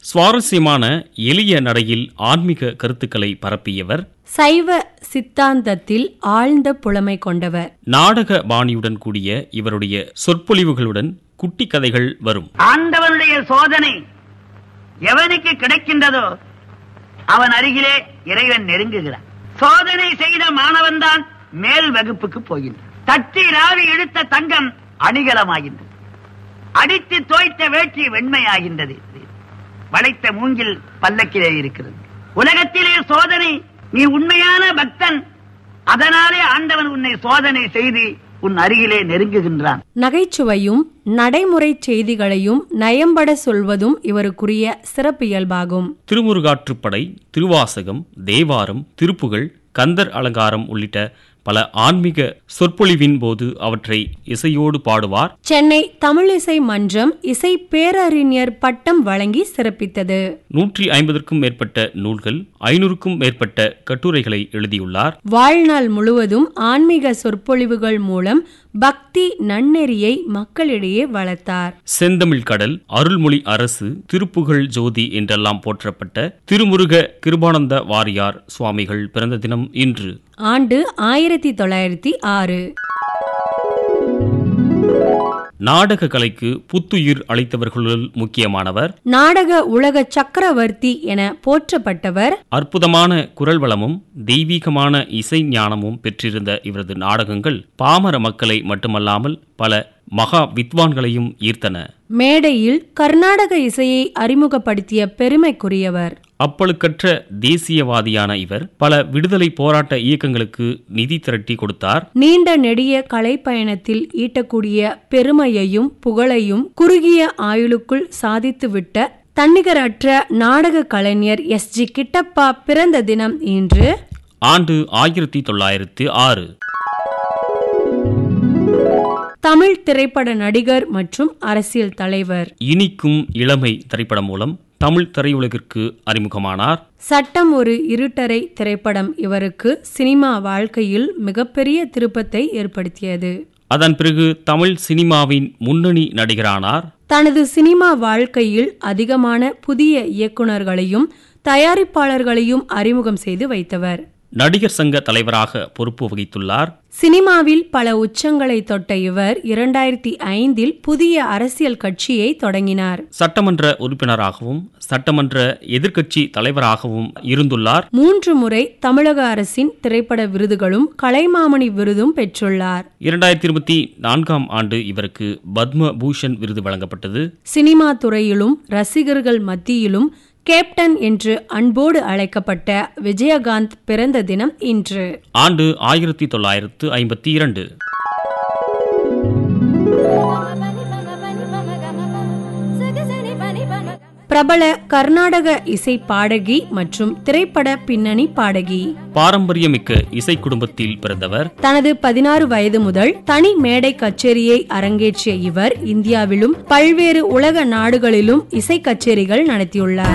சுவாரஸ்யமான எளிய நடையில் ஆன்மீக கருத்துக்களை பரப்பியவர் சைவ சித்தாந்தத்தில் ஆழ்ந்த புலமை கொண்டவர் நாடக பாணியுடன் கூடிய இவருடைய சொற்பொழிவுகளுடன் குட்டி கதைகள் வரும் ஆண்டவனுடைய சோதனை எவனுக்கு கிடைக்கின்றதோ அவன் அருகிலே இறைவன் நெருங்குகிறான் சோதனை செய்த மாணவன் தான் மேல் வகுப்புக்கு போகின்றான் தட்டி ராவி எடுத்த தங்கம் அணிகலமாகின்றது அடித்து தோய்த்த வேட்டி வெண்மையாகின்றது வளைத்த மூங்கில் பல்லக்கிலே இருக்கிறது உலகத்திலே சோதனை நீ உண்மையான பக்தன் அதனாலே ஆண்டவன் உன்னை சோதனை செய்து உன் அருகிலே நெருங்குகின்றான் நகைச்சுவையும் நடைமுறை செய்திகளையும் நயம்பட சொல்வதும் இவருக்குரிய சிறப்பியல்பாகும் திருமுருகாற்றுப்படை திருவாசகம் தேவாரம் திருப்புகழ் கந்தர் அலங்காரம் உள்ளிட்ட பல ஆன்மீக சொற்பொழிவின் போது அவற்றை இசையோடு பாடுவார் சென்னை தமிழிசை மன்றம் இசை பேரறிஞர் பட்டம் வழங்கி சிறப்பித்தது நூற்றி ஐம்பதற்கும் மேற்பட்ட நூல்கள் ஐநூறுக்கும் மேற்பட்ட கட்டுரைகளை எழுதியுள்ளார் வாழ்நாள் முழுவதும் ஆன்மீக சொற்பொழிவுகள் மூலம் பக்தி நன்னெறியை மக்களிடையே வளர்த்தார் செந்தமிழ் கடல் அருள்மொழி அரசு திருப்புகழ் ஜோதி என்றெல்லாம் போற்றப்பட்ட திருமுருக கிருபானந்த வாரியார் சுவாமிகள் பிறந்த தினம் இன்று ஆண்டு ஆயிரத்தி தொள்ளாயிரத்தி ஆறு நாடக கலைக்கு புத்துயிர் அளித்தவர்களுள் முக்கியமானவர் நாடக உலக சக்கரவர்த்தி என போற்றப்பட்டவர் அற்புதமான குரல் வளமும் தெய்வீகமான இசை ஞானமும் பெற்றிருந்த இவரது நாடகங்கள் பாமர மக்களை மட்டுமல்லாமல் பல மகா வித்வான்களையும் ஈர்த்தன மேடையில் கர்நாடக இசையை அறிமுகப்படுத்திய பெருமைக்குரியவர் அப்பழுக்கற்ற தேசியவாதியான இவர் பல விடுதலை போராட்ட இயக்கங்களுக்கு நிதி திரட்டி கொடுத்தார் நீண்ட நெடிய கலைப்பயணத்தில் ஈட்டக்கூடிய பெருமையையும் புகழையும் குறுகிய ஆயுளுக்குள் சாதித்துவிட்ட தன்னிகரற்ற நாடக கலைஞர் எஸ் ஜி கிட்டப்பா பிறந்த தினம் இன்று ஆண்டு ஆயிரத்தி தொள்ளாயிரத்து ஆறு தமிழ் திரைப்பட நடிகர் மற்றும் அரசியல் தலைவர் இனிக்கும் இளமை திரைப்படம் மூலம் தமிழ் திரையுலகிற்கு அறிமுகமானார் சட்டம் ஒரு இருட்டரை திரைப்படம் இவருக்கு சினிமா வாழ்க்கையில் மிகப்பெரிய திருப்பத்தை ஏற்படுத்தியது அதன் பிறகு தமிழ் சினிமாவின் முன்னணி நடிகரானார் தனது சினிமா வாழ்க்கையில் அதிகமான புதிய இயக்குனர்களையும் தயாரிப்பாளர்களையும் அறிமுகம் செய்து வைத்தவர் நடிகர் சங்க தலைவராக பொறுப்பு வகித்துள்ளார் சினிமாவில் பல உச்சங்களை தொட்ட இவர் இரண்டாயிரத்தி ஐந்தில் புதிய அரசியல் கட்சியை தொடங்கினார் சட்டமன்ற உறுப்பினராகவும் சட்டமன்ற எதிர்க்கட்சி தலைவராகவும் இருந்துள்ளார் மூன்று முறை தமிழக அரசின் திரைப்பட விருதுகளும் கலைமாமணி விருதும் பெற்றுள்ளார் இரண்டாயிரத்தி இருபத்தி நான்காம் ஆண்டு இவருக்கு பத்ம பூஷன் விருது வழங்கப்பட்டது சினிமா துறையிலும் ரசிகர்கள் மத்தியிலும் கேப்டன் என்று அன்போடு அழைக்கப்பட்ட விஜயகாந்த் பிறந்த தினம் இன்று ஆண்டு ஆயிரத்தி தொள்ளாயிரத்து ஐம்பத்தி இரண்டு பிரபல கர்நாடக இசை பாடகி மற்றும் திரைப்பட பின்னணி பாடகி பாரம்பரியமிக்க இசை குடும்பத்தில் பிறந்தவர் தனது பதினாறு வயது முதல் தனி மேடை கச்சேரியை அரங்கேற்றிய இவர் இந்தியாவிலும் பல்வேறு உலக நாடுகளிலும் இசை கச்சேரிகள் நடத்தியுள்ளார்